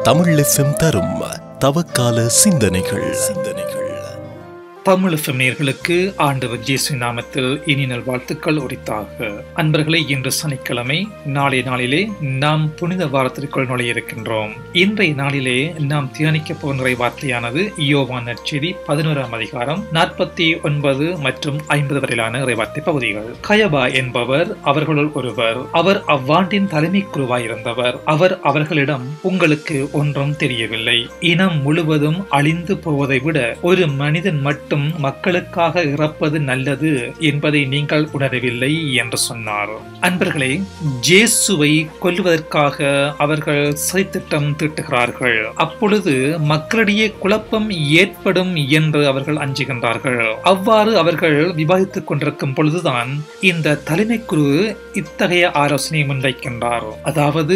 Tamil FM தரும் தவக்கால சிந்தனைகள் சிந்தனைகள் தமிழ் நேர்களுக்கு ஆண்டவர் ஜேசு நாமத்தில் இனி நல்வாழ்த்துக்கள் உரித்தாக அன்பர்களே இன்று சனிக்கிழமை நாளைய நாளிலே நாம் புனித வாரத்திற்குள் நுழைய இருக்கின்றோம் இன்றைய நாளிலே நாம் தியானிக்க போகின்ற வார்த்தையானது யோவான் நற்செய்தி பதினோராம் அதிகாரம் நாற்பத்தி ஒன்பது மற்றும் ஐம்பது வரையிலான இறைவார்த்தை பகுதிகள் கயபா என்பவர் அவர்களுள் ஒருவர் அவர் அவ்வாண்டின் தலைமை குருவாயிருந்தவர் அவர் அவர்களிடம் உங்களுக்கு ஒன்றும் தெரியவில்லை இனம் முழுவதும் அழிந்து போவதை விட ஒரு மனிதன் மட்டும் மக்களுக்காக இறப்பது நல்லது என்பதை நீங்கள் உணரவில்லை என்று சொன்னார் அன்பர்களே ஜேசுவை கொல்வதற்காக அவர்கள் சதித்திட்டம் தீட்டுகிறார்கள் அப்பொழுது மக்களிடையே குழப்பம் ஏற்படும் என்று அவர்கள் அஞ்சுகின்றார்கள் அவ்வாறு அவர்கள் விவாதித்துக் கொண்டிருக்கும் பொழுதுதான் இந்த தலைமை குரு இத்தகைய ஆலோசனை முன்வைக்கின்றார் அதாவது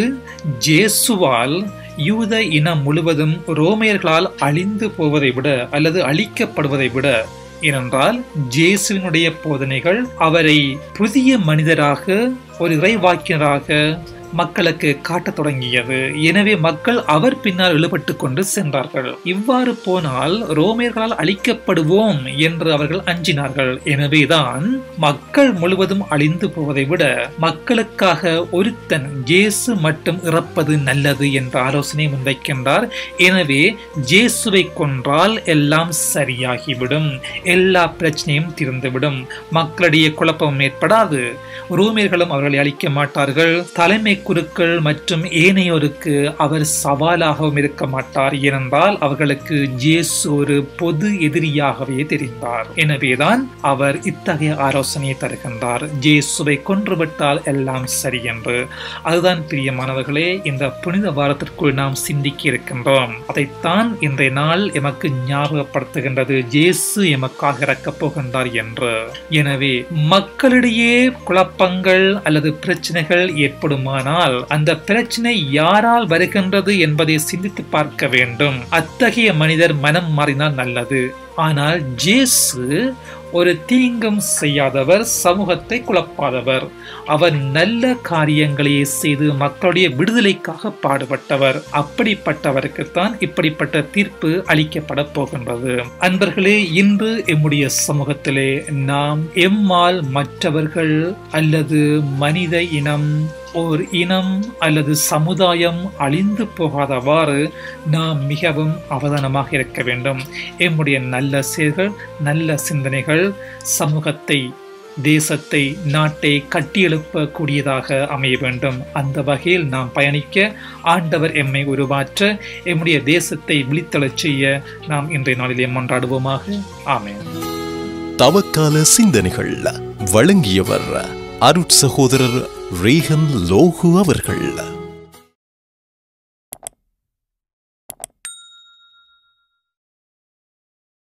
ஜேசுவால் யூத இனம் முழுவதும் ரோமையர்களால் அழிந்து போவதை விட அல்லது அழிக்கப்படுவதை விட ஏனென்றால் ஜேசுவினுடைய போதனைகள் அவரை புதிய மனிதராக ஒரு இறைவாக்கியராக மக்களுக்கு காட்டத் தொடங்கியது எனவே மக்கள் அவர் பின்னால் இழுபட்டு கொண்டு சென்றார்கள் இவ்வாறு போனால் ரோமியர்களால் அழிக்கப்படுவோம் என்று அவர்கள் அஞ்சினார்கள் எனவேதான் மக்கள் முழுவதும் அழிந்து போவதை விட மக்களுக்காக ஒருத்தன் ஜேசு மட்டும் இறப்பது நல்லது என்ற ஆலோசனை முன்வைக்கின்றார் எனவே ஜேசுவை கொன்றால் எல்லாம் சரியாகிவிடும் எல்லா பிரச்சனையும் தீர்ந்துவிடும் மக்களிடையே குழப்பம் ஏற்படாது ரோமியர்களும் அவர்களை அழிக்க மாட்டார்கள் தலைமை குருக்கள் மற்றும் ஏனையோருக்கு அவர் சவாலாகவும் இருக்க மாட்டார் ஏனென்றால் அவர்களுக்கு ஜேசு ஒரு பொது எதிரியாகவே தெரிந்தார் எனவேதான் அவர் இத்தகைய ஆலோசனையை தருகின்றார் ஜேசுவை கொன்றுவிட்டால் எல்லாம் சரி என்று அதுதான் பிரியமானவர்களே இந்த புனித வாரத்திற்குள் நாம் சிந்திக்க இருக்கின்றோம் அதைத்தான் இன்றைய நாள் எமக்கு ஞாபகப்படுத்துகின்றது ஜேசு எமக்காக இறக்கப் போகின்றார் என்று எனவே மக்களிடையே குழப்பங்கள் அல்லது பிரச்சனைகள் ஏற்படுமானால் அந்த பிரச்சனை யாரால் வருகின்றது என்பதை சிந்தித்து பார்க்க வேண்டும் அத்தகைய மனிதர் மனம் மாறினால் நல்லது ஆனால் ஜேசு ஒரு தீங்கும் செய்யாதவர் சமூகத்தை குழப்பாதவர் அவர் நல்ல காரியங்களையே செய்து மக்களுடைய விடுதலைக்காக பாடுபட்டவர் அப்படிப்பட்டவருக்குத்தான் இப்படிப்பட்ட தீர்ப்பு அளிக்கப்பட போகின்றது அன்பர்களே இன்று எம்முடைய சமூகத்திலே நாம் எம்மால் மற்றவர்கள் அல்லது மனித இனம் ஓர் இனம் அல்லது சமுதாயம் அழிந்து போகாதவாறு நாம் மிகவும் அவதானமாக இருக்க வேண்டும் எம்முடைய நல்ல செயல்கள் நல்ல சிந்தனைகள் சமூகத்தை தேசத்தை நாட்டை கட்டியெழுப்பக்கூடியதாக அமைய வேண்டும் அந்த வகையில் நாம் பயணிக்க ஆண்டவர் எம்மை உருவாற்ற எம்முடைய தேசத்தை விழித்தளச் செய்ய நாம் இன்றைய நாளிலே மன்றாடுவோமாக ஆமேன் தவக்கால சிந்தனைகள் வழங்கியவர் அருட்சகோதரர் ரேகன் லோகு அவர்கள்